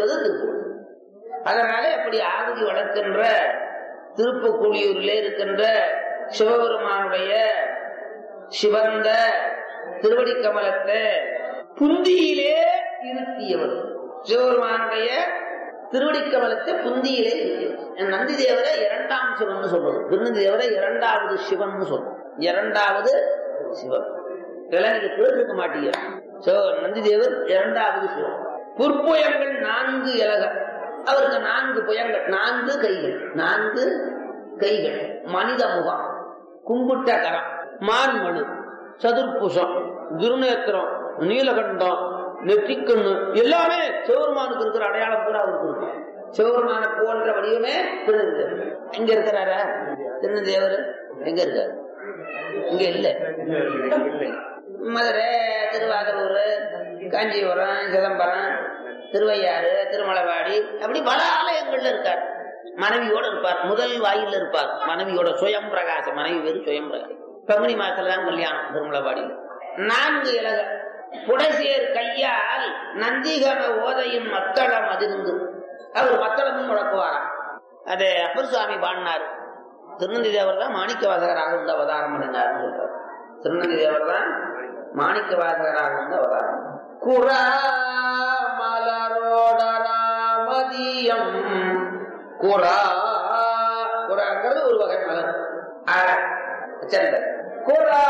என்பது திருப்புகழ் அதனால அப்படி ஆகுதி வளர்க்கின்ற திருப்புக்குழியூரிலே இருக்கின்ற சிவபெருமானுடைய சிவந்த திருவடி கமலத்தை புந்தியிலே இருத்தியவர் சிவபெருமானுடைய திருவடி கமலத்தை புந்தியிலே இருத்தியவர் நந்தி தேவரை இரண்டாம் சிவன் சொல்றது திருநந்தி தேவரை இரண்டாவது சிவன் சொல்றோம் இரண்டாவது சிவன் இதெல்லாம் நீங்க கேட்டிருக்க மாட்டீங்க சோ நந்தி தேவர் இரண்டாவது சிவன் புற்புயங்கள் நான்கு இலக அவருக்கு நான்கு புயங்கள் நான்கு கைகள் நான்கு கைகள் மனித முகம் கும்பிட்ட கரம் மான்மணு சதுர்புஷம் துர்நேத்திரம் நீலகண்டம் நெற்றிக்கண்ணு எல்லாமே சிவபெருமானுக்கு இருக்கிற அடையாளம் கூட அவருக்கு இருக்கும் சிவபெருமான போன்ற வடிவமே திருநந்தேவர் இங்க இருக்கிறாரா திருநந்தேவர் எங்க இருக்காரு இங்க இல்ல மதுரை திருவாரூர் காஞ்சிபுரம் சிதம்பரம் திருவையாறு திருமலைவாடி அப்படி பல ஆலயங்கள்ல இருக்கார் மனைவியோட இருப்பார் முதல் வாயில இருப்பார் மனைவியோட சுயம் பிரகாசம் மனைவி பேரு சுயம் பிரகாசம் பங்குனி மாசத்துல தான் கல்யாணம் திருமலைவாடியில் நான்கு இலக புடசேர் கையால் நந்திகம ஓதையும் மத்தளம் அதிர்ந்து அவர் மத்தளமும் முழக்குவாராம் அதை அப்பர் சுவாமி பாடினார் திருநந்தி தேவர் தான் மாணிக்க வாசகராக வந்து அவதாரம் பண்ணினார் திருநந்தி தேவர் தான் மாணிக்க வாசகராக வந்து அவதாரம் குரா மலரோடராமதியம் குரா குராங்கிறது ஒரு வகை மலர் சந்தன் குரா